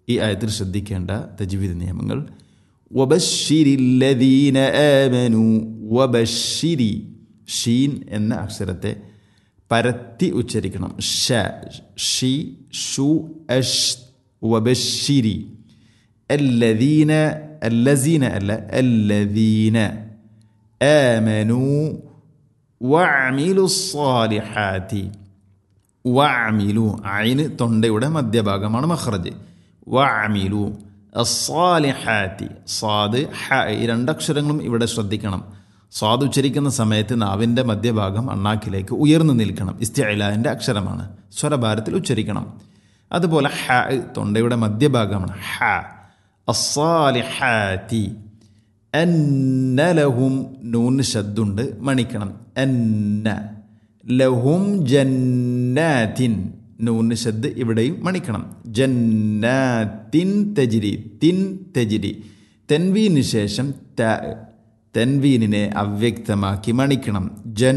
ഈ ആയത്തിൽ ശ്രദ്ധിക്കേണ്ട തജ്വീദ് നിയമങ്ങൾ വബഷിരില്ലദീന ആമനു വബഷിരി ഷീൻ എന്ന അക്ഷരത്തെ പരത്തി ഉച്ചരിക്കണം ഷ ഷി ഷു അഷ് വബഷിരി الذين الذين അല്ല الذين آمنوا وعملوا الصالحات വഅമിലു ഐന് തൊണ്ടയുടെ മധ്യഭാഗമാണ് മഖ്റജ് വഅമിലു അസ്സാലിഹാത്തി സാദ് ഹ ഈ രണ്ടക്ഷരങ്ങളും ഇവിടെ ശ്രദ്ധിക്കണം സ്വാദ് ഉച്ചരിക്കുന്ന സമയത്ത് നാവിൻ്റെ മധ്യഭാഗം അണ്ണാക്കിലേക്ക് ഉയർന്നു നിൽക്കണം ഇസ്തിഅലാൻ്റെ അക്ഷരമാണ് സ്വരഭാരത്തിൽ ഉച്ചരിക്കണം അതുപോലെ ഹ തൊണ്ടയുടെ മധ്യഭാഗമാണ് ഹ അസ്സാലിഹാത്തി അന്നലഹും നൂന് ശബ്ദുണ്ട് മണിക്കണം അന്ന ലഹും ജന്നാത്തിൻ നൂന് ശബ്ദ് ഇവിടെയും മണിക്കണം ജന്നാത്തിൻ തെജിരി തിൻ തെജിരി തെൻവീന് ശേഷം ത തെൻവീനിനെ അവ്യക്തമാക്കി മണിക്കണം ജൻ